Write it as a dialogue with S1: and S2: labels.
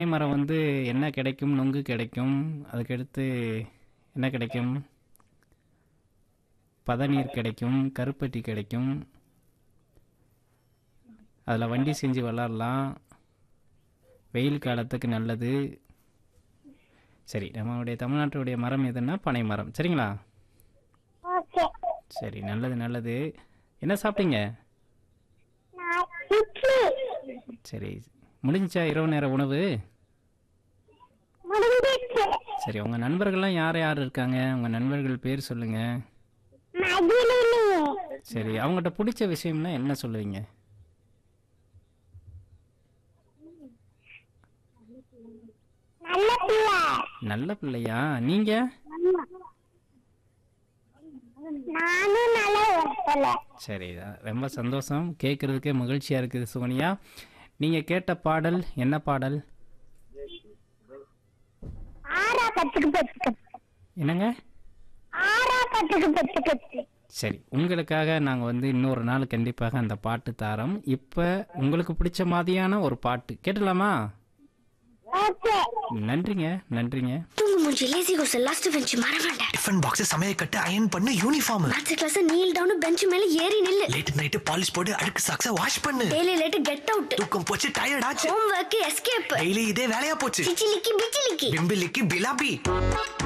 S1: மரம் வந்து என்ன கிடைக்கும் நொங்கு கிடைக்கும் அதுக்கடுத்து என்ன கிடைக்கும் பதநீர் கிடைக்கும் கருப்பட்டி கிடைக்கும் அதில் வண்டி செஞ்சு விளாட்லாம் வெயில் காலத்துக்கு நல்லது சரி நம்மளுடைய தமிழ்நாட்டுடைய மரம் எதுன்னா பனை மரம் சரிங்களா
S2: ஓகே
S1: சரி நல்லது நல்லது என்ன சாப்பிட்டீங்க
S2: நான் இட்லி
S1: சரி முடிஞ்சிச்சா இரவு நேர உணவு
S2: முடிஞ்சிச்சு
S1: சரி உங்கள் நண்பர்கள்லாம் யார் யார் இருக்காங்க உங்கள் நண்பர்கள் பேர் சொல்லுங்கள்
S2: மகிழினி
S1: சரி அவங்ககிட்ட பிடிச்ச விஷயம்னா என்ன சொல்லுவீங்க
S2: நல்ல பிள்ளை
S1: நல்ல பிள்ளையா நீங்க
S2: நானும் நல்ல ஒரு பிள்ளை
S1: சரி அஹ் ரொம்ப சந்தோஷம் கேட்கறதுக்கே மகிழ்ச்சியா இருக்குது சுகன்யா நீங்க கேட்ட பாடல் என்ன பாடல்
S2: ஆறா கத்துக்கு பத்துக்கு
S1: என்னங்க
S2: ஆறா கத்துக்கு பத்துக்கு
S1: சரி உங்களுக்காக நாங்கள் வந்து இன்னொரு நாள் கண்டிப்பாக அந்த பாட்டு தாரோம் இப்போ உங்களுக்கு பிடிச்ச மாதிரியான ஒரு பாட்டு கேட்டலாமா
S2: ஓகே
S1: நன்றிங்க நன்றிங்க
S3: தூங்கு மூஞ்சி லேசி கோஸ் லாஸ்ட் பெஞ்ச் மறவேண்ட
S4: டிஃபன் பாக்ஸ் சமையல் கட்டு அயன் பண்ணு uniform
S3: maths class kneel down bench மேல ஏறி நில்லு
S4: லேட் நைட் பாலிஷ் போட்டு அழுக்கு சாக்ஸ வாஷ் பண்ணு
S3: டெய்லி லேட் கெட் அவுட்
S4: தூக்கம் போச்சு டயர்ட் ஆச்சு
S3: ஹோம் ஒர்க் எஸ்கேப்
S4: டெய்லி இதே வேலையா போச்சு
S3: சிச்சிலிக்கி பிச்சிலிக்கி
S4: பிம்பிலிக்கு பிலாபி